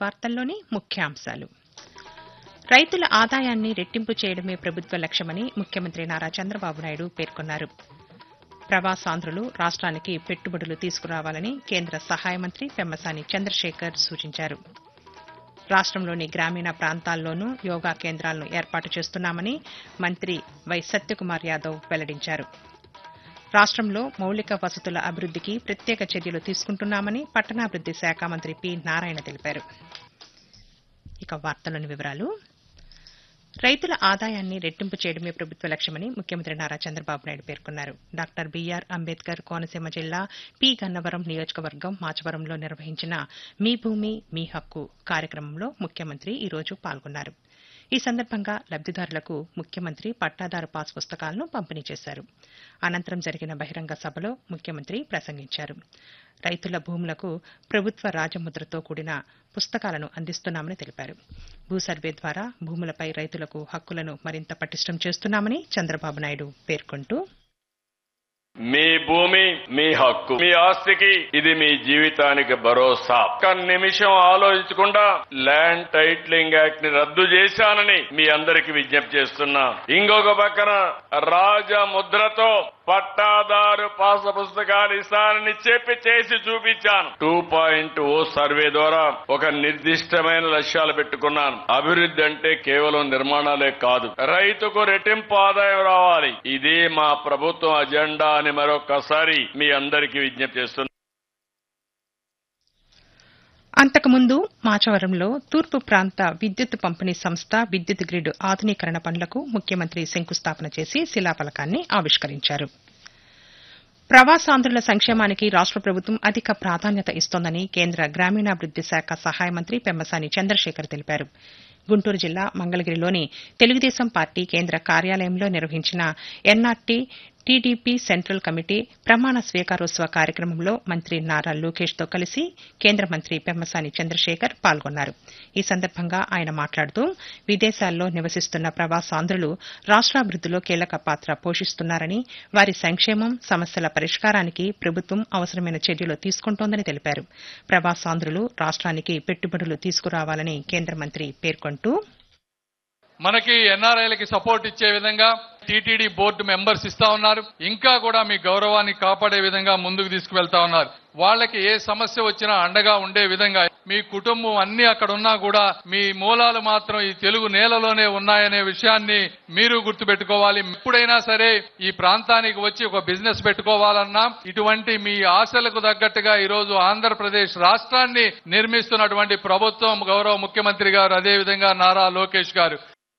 వార్తల్లోని ముఖ్యాంశాలు రైతుల ఆదాయాన్ని రెట్టింపు చేయడమే ప్రభుత్వ లక్ష్యమని ముఖ్యమంత్రి నారా చంద్రబాబు నాయుడు పేర్కొన్నారు ప్రవాసాంధ్రులు రాష్ట్రానికి పెట్టుబడులు తీసుకురావాలని కేంద్ర సహాయ మంత్రి పెమ్మసాని చంద్రశేఖర్ సూచించారు రాష్ట్రంలోని గ్రామీణ ప్రాంతాల్లోనూ యోగా కేంద్రాలను ఏర్పాటు చేస్తున్నామని మంత్రి వై సత్యకుమార్ యాదవ్ వెల్లడించారు రాష్ట్రంలో మౌలిక వసతుల అభివృద్దికి ప్రత్యేక చర్యలు తీసుకుంటున్నామని పట్టణాభివృద్ది శాఖ మంత్రి పి నారాయణ తెలిపారు ఇక వార్తలోని వివరాలు రైతుల ఆదాయాన్ని రెట్టింపు చేయడమే ప్రభుత్వ లక్ష్యమని ముఖ్యమంత్రి నారా చంద్రబాబు నాయుడు పేర్కొన్నారు డాక్టర్ బీఆర్ అంబేద్కర్ కోనసీమ జిల్లా పి గన్నవరం నియోజకవర్గం మాచవరంలో నిర్వహించిన మీ భూమి మీ హక్కు కార్యక్రమంలో ముఖ్యమంత్రి ఈ రోజు పాల్గొన్నారు ఈ సందర్భంగా లబ్దిదారులకు ముఖ్యమంత్రి పట్టాదారు పాస్ పుస్తకాలను పంపిణీ చేశారు అనంతరం జరిగిన బహిరంగ సభలో ముఖ్యమంత్రి ప్రసంగించారు రైతుల భూములకు ప్రభుత్వ రాజముద్రతో కూడిన పుస్తకాలను అందిస్తున్నామని తెలిపారు భూ సర్వే ద్వారా భూములపై రైతులకు హక్కులను మరింత పటిష్టం చేస్తున్నామని చంద్రబాబు నాయుడు పేర్కొంటూ మీ భూమి మీ హక్కు మీ ఆస్తికి ఇది మీ జీవితానికి భరోసా ఒక్క నిమిషం ఆలోచించకుండా ల్యాండ్ టైట్లింగ్ యాక్ట్ ని రద్దు చేశానని మీ అందరికి విజ్ఞప్తి చేస్తున్నా ఇంకొక పక్కన రాజముద్రతో పట్టాదారు పాస పుస్తకాలు ఇస్తానని చెప్పి చేసి చూపించాను టూ పాయింట్ ఓ సర్వే ద్వారా ఒక నిర్దిష్టమైన లక్ష్యాలు పెట్టుకున్నాను అభివృద్ధి అంటే కేవలం నిర్మాణాలే కాదు రైతుకు రెట్టింపు ఆదాయం రావాలి ఇదే మా ప్రభుత్వం అజెండా అని మరొకసారి మీ అందరికీ విజ్ఞప్తి చేస్తున్నాను అంతకుముందు మాచవరంలో తూర్పు ప్రాంత విద్యుత్ పంపిణీ సంస్థ విద్యుత్ గ్రిడ్ ఆధునీకరణ పనులకు ముఖ్యమంత్రి శంకుస్థాపన చేసి శిలాఫలకాన్ని ఆవిష్కరించారు ప్రవాసాంధ్రుల సంక్షేమానికి రాష్ట ప్రభుత్వం అధిక ప్రాధాన్యత ఇస్తోందని కేంద్ర గ్రామీణాభివృద్ది శాఖ సహాయ మంత్రి పెమ్మసాని చంద్రశేఖర్ తెలిపారు గుంటూరు జిల్లా మంగళగిరిలోని తెలుగుదేశం పార్టీ కేంద్ర కార్యాలయంలో నిర్వహించిన ఎన్ఆర్టీ టీడీపీ సెంట్రల్ కమిటీ ప్రమాణ స్వీకారోత్సవ కార్యక్రమంలో మంత్రి నారా లోకేష్తో కలిసి కేంద్ర మంత్రి పెమ్మసాని చంద్రశేఖర్ పాల్గొన్నారు ఈ సందర్భంగా ఆయన మాట్లాడుతూ విదేశాల్లో నివసిస్తున్న ప్రవాసాంధ్రులు రాష్ట్రాభివృద్దిలో కీలక పాత్ర పోషిస్తున్నారని వారి సంక్షేమం సమస్యల పరిష్కారానికి ప్రభుత్వం అవసరమైన చర్యలు తీసుకుంటోందని తెలిపారు ప్రవాసాంధ్రులు రాష్ట్రానికి పెట్టుబడులు తీసుకురావాలని కేంద్ర మంత్రి పేర్కొంటూ మనకి ఎన్ఆర్ఐలకి సపోర్ట్ ఇచ్చే విధంగా టీటీడీ బోర్డు మెంబర్స్ ఇస్తా ఉన్నారు ఇంకా కూడా మీ గౌరవాన్ని కాపాడే విధంగా ముందుకు తీసుకువెళ్తా ఉన్నారు వాళ్ళకి ఏ సమస్య వచ్చినా అండగా ఉండే విధంగా మీ కుటుంబం అన్ని అక్కడ ఉన్నా కూడా మీ మూలాలు మాత్రం ఈ తెలుగు నేలలోనే ఉన్నాయనే విషయాన్ని మీరు గుర్తుపెట్టుకోవాలి ఎప్పుడైనా సరే ఈ ప్రాంతానికి వచ్చి ఒక బిజినెస్ పెట్టుకోవాలన్నా ఇటువంటి మీ ఆశలకు తగ్గట్టుగా ఈ రోజు ఆంధ్రప్రదేశ్ రాష్ట్రాన్ని నిర్మిస్తున్నటువంటి ప్రభుత్వం గౌరవ ముఖ్యమంత్రి గారు అదేవిధంగా నారా లోకేష్ గారు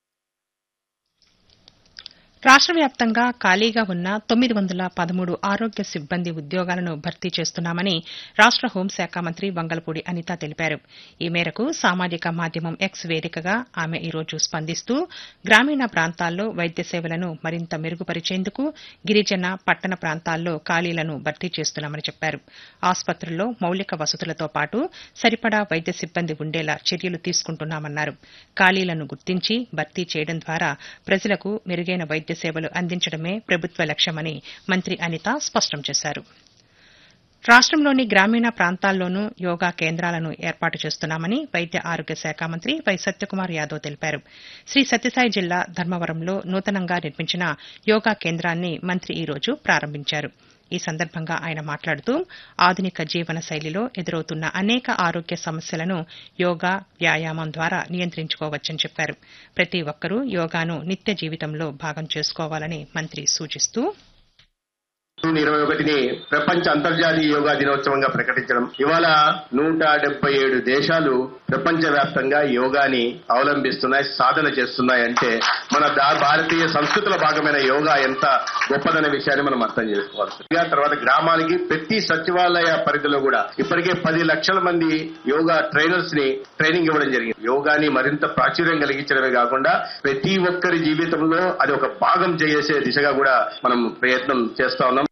రాష్ట్ర వ్యాప్తంగా ఖాళీగా ఉన్న తొమ్మిది వందల పదమూడు ఆరోగ్య సిబ్బంది ఉద్యోగాలను భర్తీ చేస్తున్నామని రాష్ట్ర హోంశాఖ మంత్రి వంగలపూడి అనిత తెలిపారు ఈ మేరకు సామాజిక మాధ్యమం ఎక్స్ వేదికగా ఆమె ఈ రోజు స్పందిస్తూ గ్రామీణ ప్రాంతాల్లో వైద్య సేవలను మరింత మెరుగుపరిచేందుకు గిరిజన పట్టణ ప్రాంతాల్లో ఖాళీలను భర్తీ చేస్తున్నామని చెప్పారు ఆసుపత్రుల్లో మౌలిక వసతులతో పాటు సరిపడా వైద్య సిబ్బంది ఉండేలా చర్యలు తీసుకుంటున్నామన్నారు ఖాళీలను గుర్తించి భర్తీ చేయడం ద్వారా ప్రజలకు మెరుగైన వైద్య సేవలు అందించడమే ప్రభుత్వ లక్ష్యమని మంత్రి అనిత స్పష్టం చేశారు రాష్ట్రంలోని గ్రామీణ ప్రాంతాల్లోనూ యోగా కేంద్రాలను ఏర్పాటు చేస్తున్నామని వైద్య ఆరోగ్య శాఖ మంత్రి వై సత్యకుమార్ యాదవ్ తెలిపారు శ్రీ సత్యసాయి జిల్లా ధర్మవరంలో నూతనంగా నిర్మించిన యోగా కేంద్రాన్ని మంత్రి ఈ రోజు ప్రారంభించారు ఈ సందర్భంగా ఆయన మాట్లాడుతూ ఆధునిక జీవన శైలిలో ఎదురవుతున్న అనేక ఆరోగ్య సమస్యలను యోగా వ్యాయామం ద్వారా నియంత్రించుకోవచ్చని చెప్పారు ప్రతి ఒక్కరూ యోగాను నిత్య జీవితంలో భాగం చేసుకోవాలని మంత్రి సూచిస్తూ జూన్ ఇరవై ఒకటిని ప్రపంచ అంతర్జాతీయ యోగా దినోత్సవంగా ప్రకటించడం ఇవాళ నూట డెబ్బై ఏడు దేశాలు ప్రపంచ వ్యాప్తంగా యోగాని అవలంబిస్తున్నాయి సాధన చేస్తున్నాయి అంటే మన దా- భారతీయ సంస్కృతిలో భాగమైన యోగా ఎంత గొప్పదనే విషయాన్ని మనం అర్థం చేసుకోవాలి ఇంకా తర్వాత గ్రామానికి ప్రతి సచివాలయ పరిధిలో కూడా ఇప్పటికే పది లక్షల మంది యోగా ట్రైనర్స్ ని ట్రైనింగ్ ఇవ్వడం జరిగింది యోగాని మరింత ప్రాచుర్యం కలిగించడమే కాకుండా ప్రతి ఒక్కరి జీవితంలో అది ఒక భాగం చేసే దిశగా కూడా మనం ప్రయత్నం చేస్తా ఉన్నాం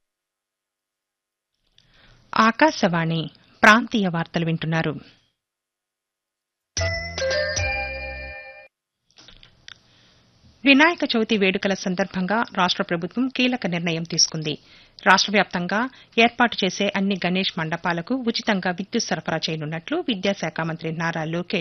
ఆకాశవాణి ప్రాంతీయ వార్తలు వింటున్నారు వినాయక చవితి వేడుకల సందర్భంగా రాష్ట ప్రభుత్వం కీలక నిర్ణయం తీసుకుంది రాష్ట వ్యాప్తంగా ఏర్పాటు చేసే అన్ని గణేష్ మండపాలకు ఉచితంగా విద్యుత్ సరఫరా చేయనున్నట్లు విద్యాశాఖ మంత్రి నారా లోకేష్